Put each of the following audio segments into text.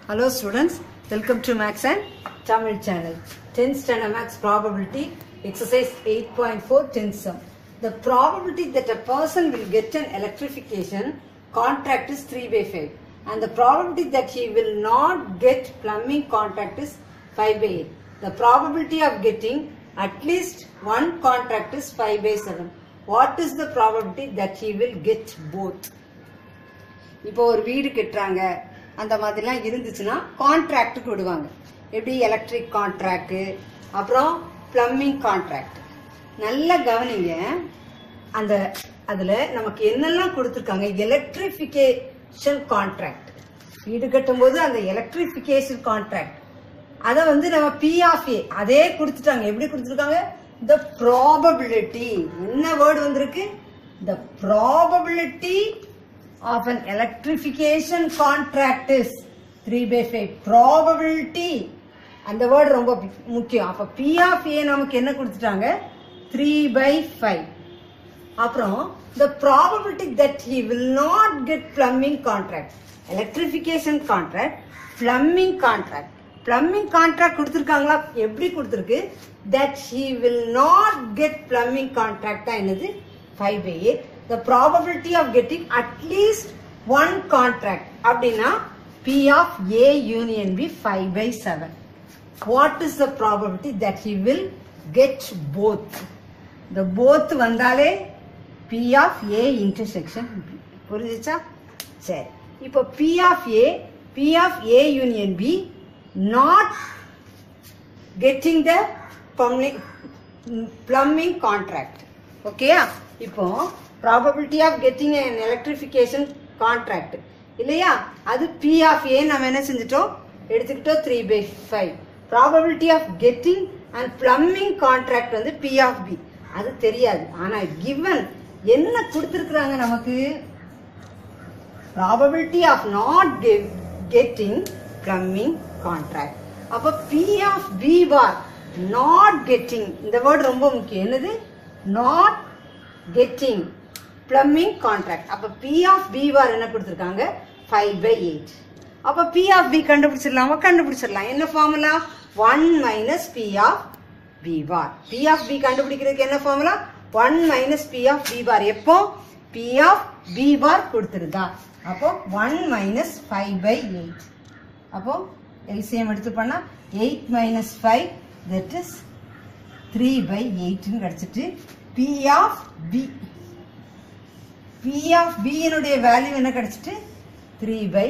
Hello students, welcome to Max and Tamil channel. 10th standard Max probability exercise 8.4 10th sum. The probability that a person will get an electrification contract is 3 by 5 and the probability that he will not get plumbing contract is 5 by 8. The probability of getting at least one contract is 5 by 7. What is the probability that he will get both? இப்போ ஒரு வீடு கட்டுறாங்க அந்த மாதிரிலாம் இருந்துச்சுன்னா கான்ட்ராக்டுக்கு விடுவாங்க எப்படி எலக்ட்ரிக் கான்ட்ராக்ட் அப்புறம் பிளம்பிங் கான்ட்ராக்ட் நல்லா கவனிங்க அந்த அதுல நமக்கு என்னெல்லாம் கொடுத்துருக்காங்க எலக்ட்ரிஃபிகேஷன் கான்ட்ராக்ட் வீடு கட்டும்போது அந்த எலக்ட்ரிஃபிகேஷன் கான்ட்ராக்ட் அதை வந்து நம்ம பி ஆஃப் ஏ அதே கொடுத்துட்டாங்க எப்படி கொடுத்துருக்காங்க த ப்ராபபிலிட்டி என்ன வேர்டு வந்திருக்கு the probability of an electrification contract is 3 by 5 probability அந்த வேர்டு ரொம்ப முக்கியம் அப்ப P of A நமக்கு என்ன கொடுத்துட்டாங்க 3 by 5 அப்புறம் the probability that he will not get plumbing contract electrification contract plumbing contract plumbing contract கொடுத்திருக்காங்களா எப்படி கொடுத்திருக்கு that he will not get plumbing contract தான் என்னது 5 by 8 the probability of getting at least one contract அப்படின்னா P of A union B 5 by 7 what is the probability that he will get both the both வந்தாலே P of A intersection B புரிஞ்சுச்சா சரி இப்போ P of A P of A union B not getting the plumbing plumbing contract ஓகேயா இப்போ probability of getting an electrification contract இல்லையா அது P of A நம்ம என்ன செஞ்சிட்டோம் எடுத்துக்கிட்டோம் three by five probability of getting and plumbing contract வந்து P of B அது தெரியாது ஆனா கிவன் என்ன கொடுத்துருக்குறாங்க நமக்கு probability of not getting plumbing contract அப்போ P of B bar not getting இந்த வேர்டு ரொம்ப முக்கியம் என்னது நாட் கெட்டிங் பிளம்பிங் கான்ட்ராக்ட் அப்ப பி ஆஃப் பி பார் என்ன கொடுத்துருக்காங்க ஃபைவ் பை எயிட் அப்ப பி ஆஃப் பி கண்டுபிடிச்சிடலாமா கண்டுபிடிச்சிடலாம் என்ன formula one minus P of B bar P of B கண்டுபிடிக்கிறதுக்கு என்ன formula one minus P of B bar எப்போ பி ஆஃப் பி பார் கொடுத்துருதா அப்போ one minus five by eight அப்போ எல்சிஎம் எடுத்து பண்ணா eight minus five that is three by எயிட்னு கிடச்சிட்டு P of B P of பியினுடைய வேல்யூ என்ன கிடைச்சிட்டு three by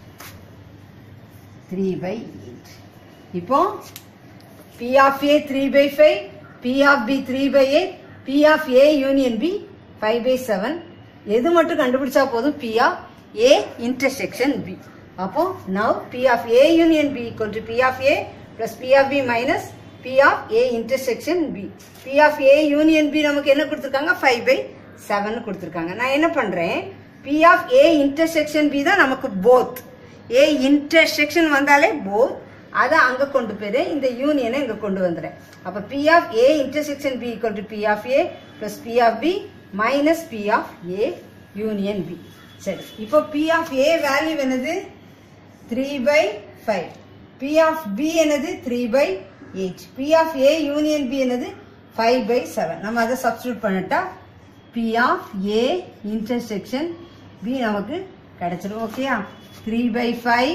three by eight இப்போ P of A three by five P of B three by eight P of A union B five by seven எது மட்டும் கண்டுபிடிச்சா போதும் P of A intersection B அப்போ now P of A union B equal to P of A plus P of B minus P of A intersection B P of A union B நமக்கு என்ன கொடுத்துருக்காங்க five by seven கொடுத்துருக்காங்க நான் என்ன பண்றேன் P of A intersection B தான் நமக்கு both A intersection வந்தாலே போத் அதை அங்க கொண்டு போயிரு இந்த யூனியனை இங்க கொண்டு வந்துடுறேன் அப்ப P of A intersection B equal to P of A plus P of B minus P of A union B சரி இப்போ பி ஆஃப் ஏ வேல்யூ என்னது three by five P of B என்னது three by eight P of A union B என்னது five by seven நம்ம அதை substitute பண்ணிட்டா P of A intersection B நமக்கு கிடைச்சிடும் ஓகேயா three by five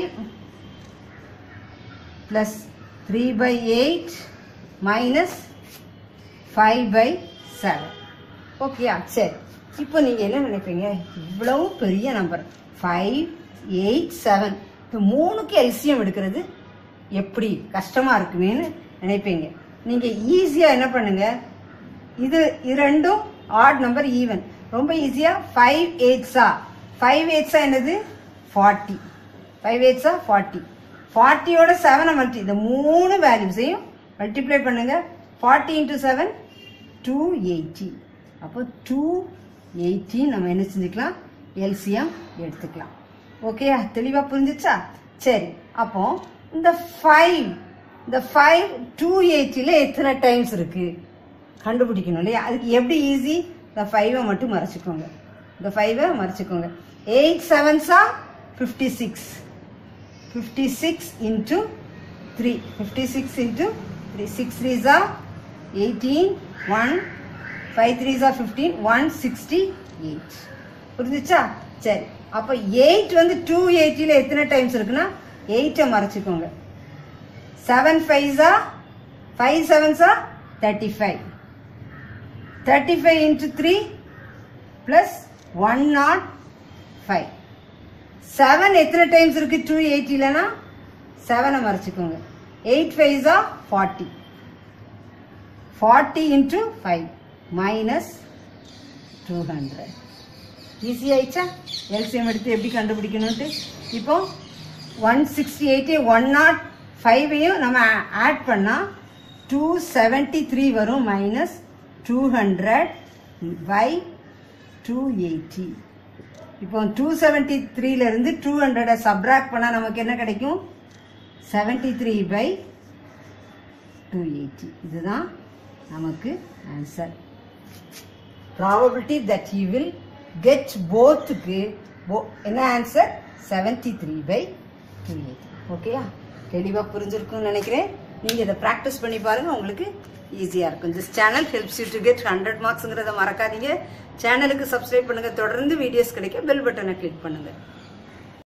plus three by eight minus five by seven ஓகேயா சரி இப்போ நீங்கள் என்ன நினைப்பீங்க இவ்வளவு பெரிய நம்பர் ஃபைவ் எயிட் செவன் இப்போ மூணுக்கு எல்சியம் எடுக்கிறது எப்படி கஷ்டமா இருக்குமேன்னு நினைப்பீங்க நீங்க ஈஸியா என்ன பண்ணுங்க இது இது ரெண்டும் ஆட் நம்பர் ஈவன் ரொம்ப ஈஸியா ஃபைவ் எயிட்ஸா ஃபைவ் எயிட்ஸா என்னது ஃபார்ட்டி ஃபைவ் எயிட்ஸா ஃபார்ட்டி ஃபார்ட்டியோட செவனை மல்டி இந்த மூணு வேல்யூஸையும் மல்டிப்ளை பண்ணுங்க forty into seven two eighty அப்போ டூ எயிட்டி நம்ம என்ன செஞ்சுக்கலாம் எல்சிஎம் எடுத்துக்கலாம் ஓகேயா தெளிவா புரிஞ்சுச்சா சரி அப்போ இந்த ஃபைவ் இந்த ஃபைவ் டூ எயிட்டியில் எத்தனை டைம்ஸ் இருக்கு கண்டுபிடிக்கணும் இல்லையா அதுக்கு எப்படி ஈஸி இந்த ஃபைவை மட்டும் மறைச்சிக்கோங்க இந்த ஃபைவை மறைச்சிக்கோங்க எயிட் செவன்ஸா fifty six fifty six into three fifty six into three six threes are eighteen one five threes are fifteen one sixty eight புரிஞ்சுச்சா சரி அப்போ எயிட் வந்து டூ எயிட்டியில் எத்தனை டைம்ஸ் இருக்குன்னா எயிட்டை மறைச்சிக்கோங்க செவன் ஃபைவ்ஸா ஃபைவ் செவன்ஸா thirty five thirty five into three plus one naught five seven எத்தனை டைம்ஸ் இருக்கு டூ எயிட்டிலனா செவனை மறைச்சிக்கோங்க எயிட் ஃபைவ்ஸா forty forty into five minus two hundred easy ஆயிடுச்சா எல்சிஎம் எடுத்து எப்படி கண்டுபிடிக்கணும்ட்டு இப்போ one sixty eighty one naught ஃபைவையும் நம்ம ஆட் பண்ணால் டூ செவன்ட்டி த்ரீ வரும் minus two hundred by two eighty இப்போ டூ செவன்ட்டி த்ரீலேருந்து டூ ஹண்ட்ரடை சப்ராக்ட் பண்ணால் நமக்கு என்ன கிடைக்கும் seventy three by two eighty இதுதான் நமக்கு answer probability that you will get போத்துக்கு என்ன answer seventy three by two eighty ஓகேயா தெளிவாக புரிஞ்சிருக்கும்னு நினைக்கிறேன் நீங்கள் இதை ப்ராக்டிஸ் பண்ணி பாருங்கள் உங்களுக்கு ஈஸியாக இருக்கும் this channel helps you to get hundred மார்க்ஸுங்கிறத மறக்காதீங்க சேனலுக்கு சப்ஸ்கிரைப் பண்ணுங்கள் தொடர்ந்து வீடியோஸ் கிடைக்க பெல் பட்டனை கிளிக் பண்ணுங்கள்